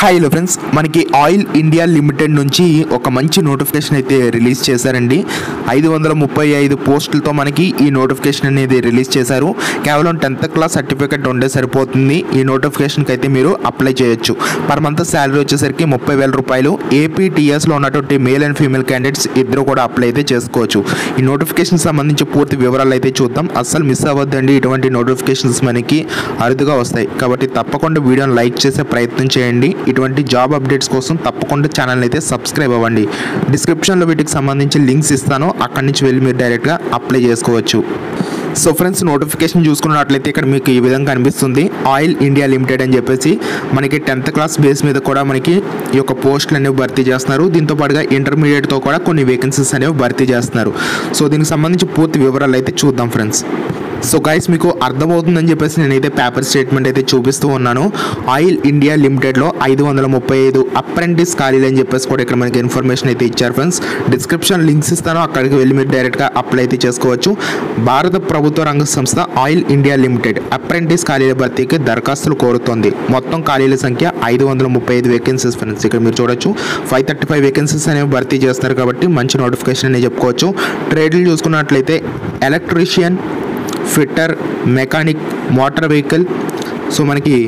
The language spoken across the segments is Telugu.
హాయ్ హలో ఫ్రెండ్స్ మనకి ఆయిల్ ఇండియా లిమిటెడ్ నుంచి ఒక మంచి నోటిఫికేషన్ అయితే రిలీజ్ చేశారండి ఐదు వందల ముప్పై ఐదు పోస్టులతో మనకి ఈ నోటిఫికేషన్ అనేది రిలీజ్ చేశారు కేవలం టెన్త్ క్లాస్ సర్టిఫికేట్ ఉండే సరిపోతుంది ఈ నోటిఫికేషన్కి అయితే మీరు అప్లై చేయొచ్చు పర్ మంత్ శాలరీ వచ్చేసరికి ముప్పై వేల రూపాయలు ఏపీటీఎస్లో ఉన్నటువంటి మేల్ అండ్ ఫీమేల్ క్యాండిడేట్స్ ఇద్దరు కూడా అప్లై అయితే చేసుకోవచ్చు ఈ నోటిఫికేషన్ సంబంధించి పూర్తి వివరాలు అయితే చూద్దాం అస్సలు మిస్ అవ్వద్దండి ఇటువంటి నోటిఫికేషన్స్ మనకి అరుదుగా వస్తాయి కాబట్టి తప్పకుండా వీడియోని లైక్ చేసే ప్రయత్నం చేయండి ఇటువంటి జాబ్ అప్డేట్స్ కోసం తప్పకుండా ఛానల్ అయితే సబ్స్క్రైబ్ అవ్వండి డిస్క్రిప్షన్లో వీటికి సంబంధించి లింక్స్ ఇస్తాను అక్కడి నుంచి వెళ్ళి మీరు డైరెక్ట్గా అప్లై చేసుకోవచ్చు సో ఫ్రెండ్స్ నోటిఫికేషన్ చూసుకున్నట్లయితే ఇక్కడ మీకు ఈ విధంగా కనిపిస్తుంది ఆయిల్ ఇండియా లిమిటెడ్ అని చెప్పేసి మనకి టెన్త్ క్లాస్ బేస్ మీద కూడా మనకి ఈ యొక్క పోస్టులు అనేవి భర్తీ చేస్తున్నారు దీంతో పాటుగా ఇంటర్మీడియట్తో కూడా కొన్ని వేకెన్సీస్ అనేవి భర్తీ చేస్తున్నారు సో దీనికి సంబంధించి పూర్తి వివరాలు అయితే చూద్దాం ఫ్రెండ్స్ సో గైస్ మీకు అర్థమవుతుందని చెప్పేసి నేనైతే పేపర్ స్టేట్మెంట్ అయితే చూపిస్తూ ఉన్నాను ఆయిల్ ఇండియా లిమిటెడ్లో ఐదు వందల ముప్పై ఐదు అప్రెంటిస్ ఖాళీలు అని చెప్పేసి కూడా ఇక్కడ మనకి ఇన్ఫర్మేషన్ అయితే ఇచ్చారు ఫ్రెండ్స్ డిస్క్రిప్షన్ లింక్స్ ఇస్తాను అక్కడికి వెళ్ళి మీరు డైరెక్ట్గా అప్లై అయితే చేసుకోవచ్చు భారత ప్రభుత్వ రంగ సంస్థ ఆయిల్ ఇండియా లిమిటెడ్ అప్రెంటిస్ ఖాళీల భర్తీకి దరఖాస్తులు కోరుతోంది మొత్తం ఖాళీల సంఖ్య ఐదు వందల ముప్పై ఐదు వేకెన్సీస్ ఫ్రెండ్స్ ఇక్కడ మీరు చూడొచ్చు ఫైవ్ థర్టీ ఫైవ్ వేకెన్సీస్ అనేవి భర్తీ చేస్తారు కాబట్టి మంచి నోటిఫికేషన్ అని చెప్పుకోవచ్చు ట్రేడ్లు చూసుకున్నట్లయితే electrician fitter mechanic motor vehicle so మనకి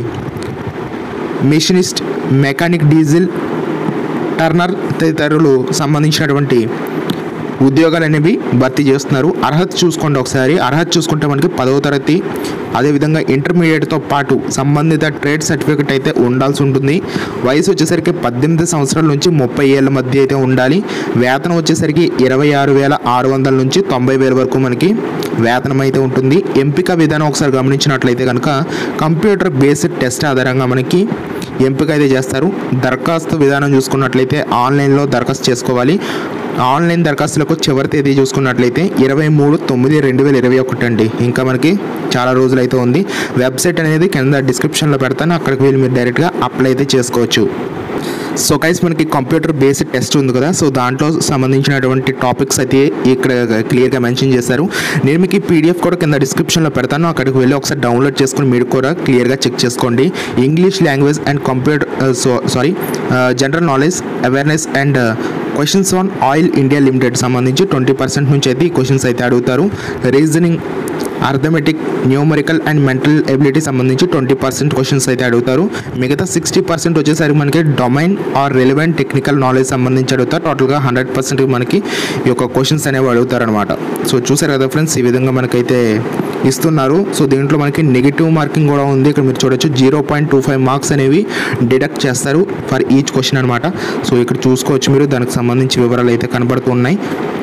మెషినిస్ట్ మెకానిక్ డీజిల్ టర్నర్ తదితరులు సంబంధించినటువంటి ఉద్యోగాలు అనేవి భర్తీ చేస్తున్నారు అర్హత చూసుకోండి ఒకసారి అర్హత చూసుకుంటే మనకి పదవ తరగతి అదేవిధంగా ఇంటర్మీడియట్తో పాటు సంబంధిత ట్రేడ్ సర్టిఫికేట్ అయితే ఉండాల్సి ఉంటుంది వయసు వచ్చేసరికి పద్దెనిమిది సంవత్సరాల నుంచి ముప్పై ఏళ్ళ మధ్య అయితే ఉండాలి వేతనం వచ్చేసరికి ఇరవై ఆరు వేల ఆరు వందల నుంచి తొంభై వేల వరకు మనకి వేతనం అయితే ఉంటుంది ఎంపిక విధానం ఒకసారి గమనించినట్లయితే కనుక కంప్యూటర్ బేస్డ్ టెస్ట్ ఆధారంగా మనకి ఎంపిక అయితే చేస్తారు దరఖాస్తు విధానం చూసుకున్నట్లయితే ఆన్లైన్లో దరఖాస్తు చేసుకోవాలి ఆన్లైన్ దరఖాస్తులకు చివరి తేదీ చూసుకున్నట్లయితే ఇరవై మూడు తొమ్మిది రెండు వేల ఇరవై ఒకటి అండి ఇంకా మనకి చాలా రోజులు అయితే ఉంది వెబ్సైట్ అనేది కింద డిస్క్రిప్షన్లో పెడతాను అక్కడికి వెళ్ళి మీరు డైరెక్ట్గా అప్లై అయితే చేసుకోవచ్చు సో గైస్ మనకి కంప్యూటర్ బేస్డ్ టెస్ట్ ఉంది కదా సో దాంట్లో సంబంధించినటువంటి టాపిక్స్ అయితే ఇక్కడ క్లియర్గా మెన్షన్ చేశారు నేను మీకు ఈ పీడిఎఫ్ కూడా కింద డిస్క్రిప్షన్లో పెడతాను అక్కడికి వెళ్ళి ఒకసారి డౌన్లోడ్ చేసుకుని మీరు కూడా క్లియర్గా చెక్ చేసుకోండి English language and computer so sorry general knowledge awareness and questions on oil India limited సంబంధించి ట్వంటీ పర్సెంట్ నుంచి అయితే ఈ క్వశ్చన్స్ అయితే అడుగుతారు reasoning arithmetic numerical and mental ability సంబంధించి ట్వంటీ పర్సెంట్ క్వశ్చన్స్ అయితే అడుగుతారు మిగతా సిక్స్టీ పర్సెంట్ వచ్చేసరికి మనకి domain or relevant technical knowledge సంబంధించి అడుగుతారు టోటల్గా హండ్రెడ్ పర్సెంట్ మనకి ఈ యొక్క క్వశ్చన్స్ అనేవి అడుగుతారు అనమాట సో చూసారు కదా ఫ్రెండ్స్ ఈ విధంగా మనకైతే ఇస్తున్నారు సో దీంట్లో మనకి నెగిటివ్ మార్కింగ్ కూడా ఉంది ఇక్కడ మీరు చూడొచ్చు zero point two five marks అనేవి డిడక్ట్ చేస్తారు ఫర్ ఈచ్ క్వశ్చన్ అనమాట సో ఇక్కడ చూసుకోవచ్చు మీరు దానికి సంబంధించి వివరాలు అయితే కనబడుతున్నాయి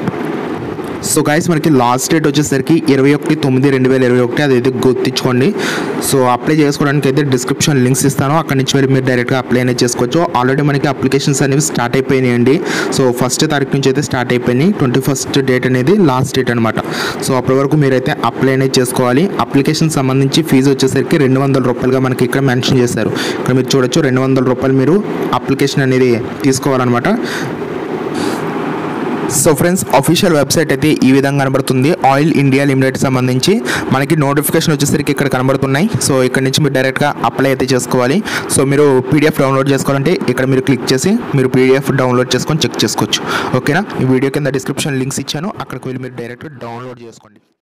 సో గైస్ మనకి లాస్ట్ డేట్ వచ్చేసరికి ఇరవై ఒకటి తొమ్మిది రెండు వేల ఇరవై ఒకటి అదైతే గుర్తించుకోండి సో అప్లై చేసుకోవడానికి అయితే డిస్క్రిప్షన్ లింక్స్ ఇస్తాను అక్కడి నుంచి వెళ్ళి మీరు డైరెక్ట్గా అప్లై అనేది చేసుకోవచ్చు ఆల్రెడీ మనకి అప్లికేషన్స్ అనేవి స్టార్ట్ అయిపోయినాయండి సో ఫస్ట్ తారీఖు నుంచి అయితే స్టార్ట్ అయిపోయినాయి ట్వంటీ ఫస్ట్ డేట్ అనేది లాస్ట్ డేట్ అనమాట సో అప్పటి వరకు మీరైతే అప్లై అనేది చేసుకోవాలి అప్లికేషన్ సంబంధించి ఫీజు వచ్చేసరికి రెండు వందల రూపాయలుగా మనకి ఇక్కడ మెన్షన్ చేశారు ఇక్కడ మీరు చూడొచ్చు రెండు వందల రూపాయలు మీరు అప్లికేషన్ అనేది తీసుకోవాలన్నమాట సో ఫ్రెండ్స్ అఫీషియల్ వెబ్సైట్ అయితే ఈ విధంగా కనబడుతుంది ఆయిల్ ఇండియా లిమిటెడ్ సంబంధించి మనకి నోటిఫికేషన్ వచ్చేసరికి ఇక్కడ కనబడుతున్నాయి సో ఇక్కడ నుంచి మీరు డైరెక్ట్గా అప్లై అయితే చేసుకోవాలి సో మీరు పీడిఎఫ్ డౌన్లోడ్ చేసుకోవాలంటే ఇక్కడ మీరు క్లిక్ చేసి మీరు పీడిఎఫ్ డౌన్లోడ్ చేసుకొని చెక్ చేసుకోవచ్చు ఓకేనా ఈ వీడియో కింద డిస్క్రిప్షన్ లింక్స్ ఇచ్చాను అక్కడికి వెళ్ళి మీరు డైరెక్ట్గా డౌన్లోడ్ చేసుకోండి